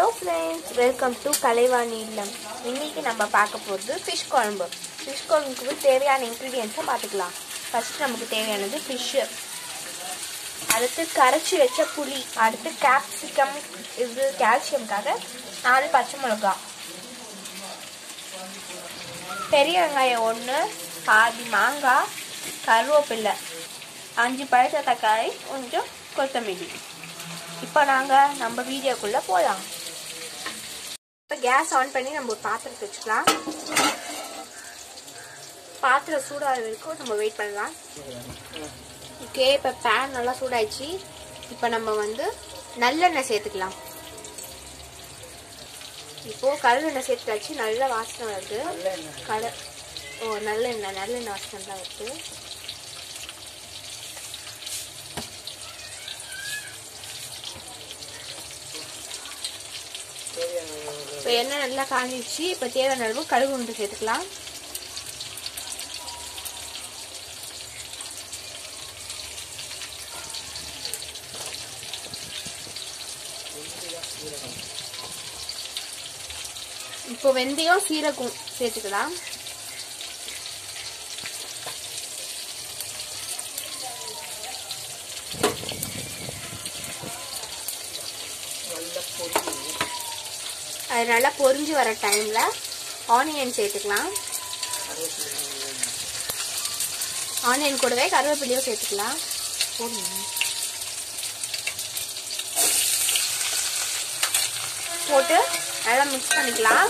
friends welcome to Kalaivani இல்லம் இன்னைக்கு நம்ம பார்க்க போகிறது ஃபிஷ் குழம்பு ஃபிஷ் குழம்புக்கு தேவையான இன்க்ரீடியன்ஸை பார்த்துக்கலாம் ஃபர்ஸ்ட் நமக்கு தேவையானது ஃபிஷ்ஷு அடுத்து கரைச்சி வச்ச புளி அடுத்து கேப்சிகம் இது கால்சியம்காக நாலு பச்சை மிளகா பெரிய வெங்காயம் ஒன்று பாதி மாங்காய் கருவேப்பில்லை அஞ்சு பழுத்த தக்காளி கொஞ்சம் கொத்தமல்லி இப்போ நாங்கள் நம்ம வீடியோக்குள்ளே போகலாம் இப்போ கேஸ் ஆன் பண்ணி நம்ம ஒரு பாத்திரத்தை வச்சுக்கலாம் பாத்திரம் சூடாக வரைக்கும் நம்ம வெயிட் பண்ணலாம் ஓகே இப்போ பேன் நல்லா சூடாயிடுச்சு இப்போ நம்ம வந்து நல்லெண்ணெய் சேர்த்துக்கலாம் இப்போ கடலெண்ணெய் சேர்த்தாச்சு நல்ல வாசனை வருது கடை ஓ நல்லெண்ணெய் நல்லெண்ணெய் வாசனை தான் வருது இப்போ எண்ணெய் நல்லா காஞ்சிடுச்சு இப்போ தேவையான அளவு கடுகு உண்டு சேர்த்துக்கலாம் இப்போ வெந்தயம் சீரகம் சேர்த்துக்கலாம் அது நல்லா பொரிஞ்சு வர டைம்ல ஆனியன் சேர்த்துக்கலாம் ஆனியன் கூடவே கருவேப்பிலையும் சேர்த்துக்கலாம் போட்டு நல்லா மிக்ஸ் பண்ணிக்கலாம்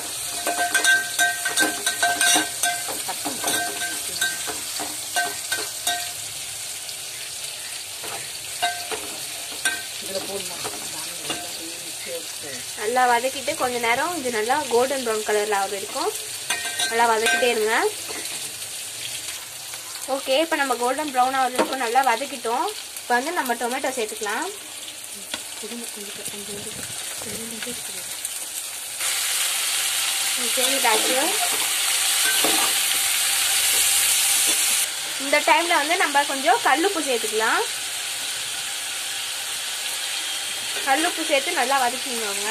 நல்லா வதக்கிட்டு கொஞ்ச நேரம் இது நல்லா கோல்டன் ப்ரௌன் கலரில் ஆக வரைக்கும் நல்லா வதக்கிட்டே இருங்க ஓகே இப்போ நம்ம கோல்டன் ப்ரௌன் ஆகிற வரைக்கும் நல்லா வதக்கிட்டோம் இப்போ வந்து நம்ம டொமேட்டோ சேர்த்துக்கலாம் சேர்த்துட்டாச்சு இந்த டைமில் வந்து நம்ம கொஞ்சம் கல்லுப்பு சேர்த்துக்கலாம் கல்லுப்பு சேர்த்து நல்லா வதக்கிங்க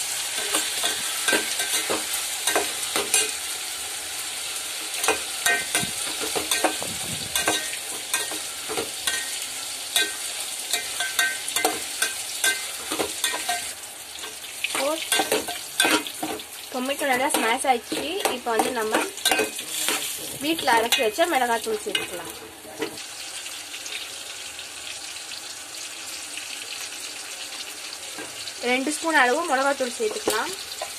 டொமேட்டோ நல்லா ஸ்மாஷ் ஆயிடுச்சு இப்போ வந்து நம்ம வீட்டில் அரைச்சி வச்ச மிளகாத்தூள் சேர்த்துக்கலாம் ரெண்டு ஸ்பூன் அளவு மிளகாத்தூள் சேர்த்துக்கலாம்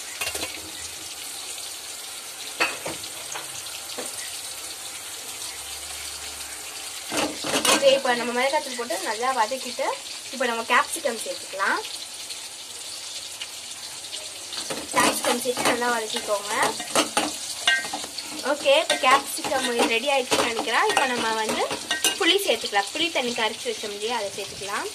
ஓகே இப்போ நம்ம மிளகாத்தூள் போட்டு நல்லா வதக்கிட்டு இப்போ நம்ம கேப்சிகம் சேர்த்துக்கலாம் கேப்சிகம் சேர்த்து நல்லா வதக்கிக்கோங்க ஓகே இப்போ கேப்சிகம் ரெடி ஆயிடுச்சுன்னு நினைக்கிறேன் இப்போ நம்ம வந்து புளி சேர்த்துக்கலாம் புளி தண்ணி கரைச்சி வச்சோம் இல்லையா அதை சேர்த்துக்கலாம்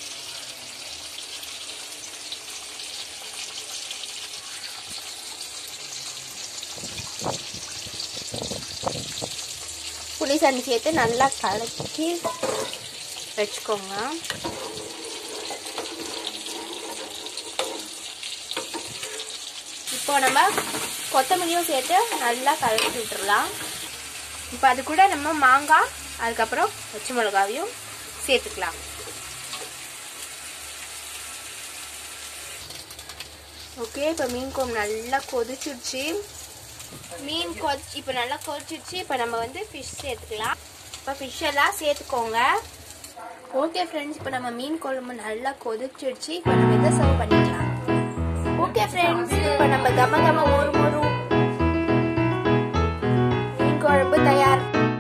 புளி தண்ணி சேர்த்து நல்லா கலக்கி வச்சுக்கோங்க இப்போ நம்ம கொத்தமல்லியும் சேர்த்து நல்லா கலக்கி விட்டுறலாம் இப்போ அது கூட நம்ம மாங்காய் அதுக்கப்புறம் பச்சை மிளகாவையும் சேர்த்துக்கலாம் ஓகே இப்போ மீன் குழம்பு நல்லா கொதிச்சிடுச்சு மீன் கொதி இப்போ நல்லா கொதிச்சிடுச்சு இப்போ நம்ம வந்து ஃபிஷ் சேர்த்துக்கலாம் இப்போ ஃபிஷ் எல்லாம் சேர்த்துக்கோங்க ஓகே ஃப்ரெண்ட்ஸ் இப்போ நம்ம மீன் குழம்பு நல்லா கொதிச்சிடுச்சு இப்போ நம்ம இதை சர்வ் பண்ணிக்கலாம் ஓகே ஃப்ரெண்ட்ஸ் இப்போ நம்ம கம கம ஒரு ஒரு மீன் குழம்பு தயார்